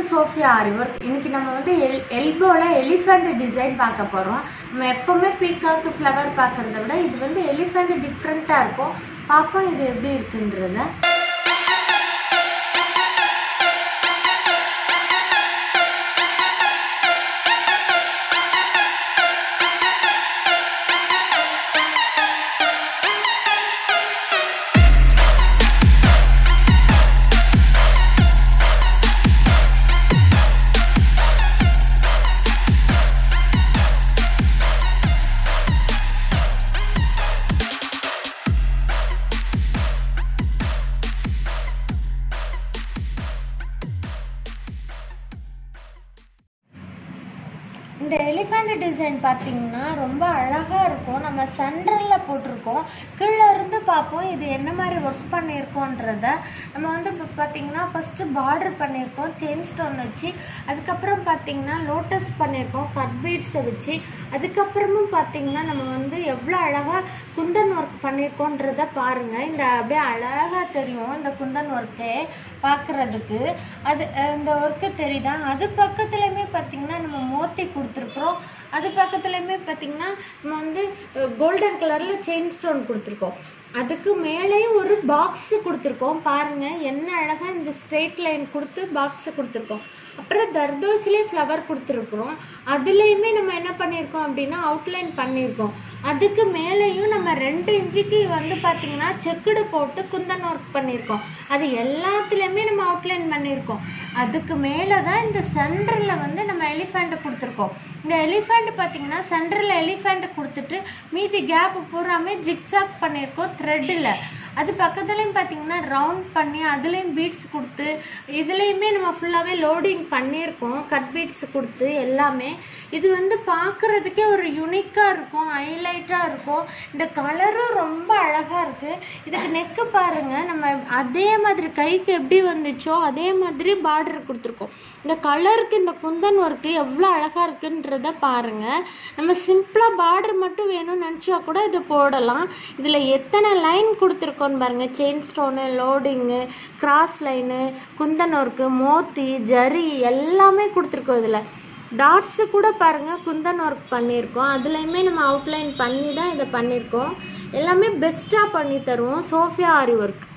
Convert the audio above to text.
Sofia ஆரி work இன்னைக்கு நம்ம வந்து எல் எல்போவில் எலிஃபண்ட் டிசைன் பார்க்க போகிறோம் நம்ம எப்போவுமே பீகாக்கு ஃப்ளவர் பார்க்குறத விட இது வந்து எலிஃபண்ட் டிஃப்ரெண்ட்டாக இருக்கும் பார்ப்போம் இது எப்படி இருக்குன்றத இந்த எலிஃபண்ட் டிசைன் பார்த்தீங்கன்னா ரொம்ப அழகாக இருக்கும் நம்ம சென்டரில் போட்டிருக்கோம் கீழே இருந்து பார்ப்போம் இது என்ன மாதிரி ஒர்க் பண்ணியிருக்கோன்றத நம்ம வந்து இப்போ பார்த்தீங்கன்னா ஃபஸ்ட்டு பார்டர் பண்ணியிருக்கோம் செயின் ஸ்டோன் வச்சு அதுக்கப்புறம் பார்த்தீங்கன்னா லோட்டஸ் பண்ணியிருக்கோம் கட் பீட்ஸை வச்சு அதுக்கப்புறமும் பார்த்தீங்கன்னா நம்ம வந்து எவ்வளோ அழகாக குந்தன் ஒர்க் பண்ணியிருக்கோன்றத பாருங்கள் இந்த அப்படியே அழகாக தெரியும் இந்த குந்தன் ஒர்க்கே பார்க்குறதுக்கு அது அஹ் இந்த ஒர்க்கு தெரியுதா அது பக்கத்துலையுமே பார்த்தீங்கன்னா நம்ம மோத்தி கொடுத்துருக்குறோம் அது பக்கத்துலையுமே பார்த்தீங்கன்னா நம்ம வந்து கோல்டன் கலரில் செயின் ஸ்டோன் கொடுத்துருக்கோம் அதுக்கு மேலேயும் ஒரு பாக்ஸு கொடுத்துருக்கோம் பாருங்கள் என்ன அழகாக இந்த ஸ்ட்ரெயிட் லைன் கொடுத்து பாக்ஸு கொடுத்துருக்கோம் அப்புறம் தர்தோஸ்லேயே ஃப்ளவர் கொடுத்துருக்குறோம் அதுலேயுமே நம்ம என்ன பண்ணியிருக்கோம் அப்படின்னா அவுட்லைன் பண்ணியிருக்கோம் அதுக்கு மேலேயும் நம்ம ரெண்டு இன்ச்சுக்கு வந்து பார்த்திங்கன்னா செக்குடு போட்டு குந்தன் ஒர்க் பண்ணியிருக்கோம் அது எல்லாத்துலேயுமே நம்ம அவுட்லைன் பண்ணியிருக்கோம் அதுக்கு மேலே தான் இந்த சென்டரில் வந்து நம்ம எலிஃபண்ட் கொடுத்துருக்கோம் இந்த எலிஃபண்ட் பார்த்தீங்கன்னா சென்டரில் எலிஃபண்ட் கொடுத்துட்டு மீதி கேப் பூராமே ஜிக்ஜாக் பண்ணியிருக்கோம் த்ரெட்டில் அது பக்கத்துலேயும் பார்த்தீங்கன்னா ரவுண்ட் பண்ணி அதுலேயும் பீட்ஸ் கொடுத்து இதுலேயுமே நம்ம ஃபுல்லாகவே லோடிங் பண்ணியிருக்கோம் கட் பீட்ஸ் கொடுத்து எல்லாமே இது வந்து பார்க்குறதுக்கே ஒரு யூனிக்காக இருக்கும் ஹைலைட்டாக இருக்கும் இந்த கலரும் ரொம்ப அழகாக இருக்குது இதுக்கு நெக்கு பாருங்கள் நம்ம அதே மாதிரி கைக்கு எப்படி வந்துச்சோ அதே மாதிரி பார்டர் கொடுத்துருக்கோம் இந்த கலருக்கு இந்த குந்தன் ஒர்க்கு எவ்வளோ அழகாக இருக்குன்றத பாருங்கள் நம்ம சிம்பிளாக பார்டர் மட்டும் வேணும்னு நினச்சா கூட இது போடலாம் இதில் எத்தனை லைன் கொடுத்துருக்கோன்னு பாருங்கள் chain stone loading cross line kundan work moti zari எல்லாமே கொடுத்துருக்கோம் இதில் டாட்ஸு கூட பாருங்கள் குந்தன் ஒர்க் பண்ணியிருக்கோம் அதுலேயுமே நம்ம அவுட்லைன் பண்ணி தான் இதை பண்ணியிருக்கோம் எல்லாமே பெஸ்ட்டாக பண்ணி தருவோம் சோஃபியா ஆரி ஒர்க்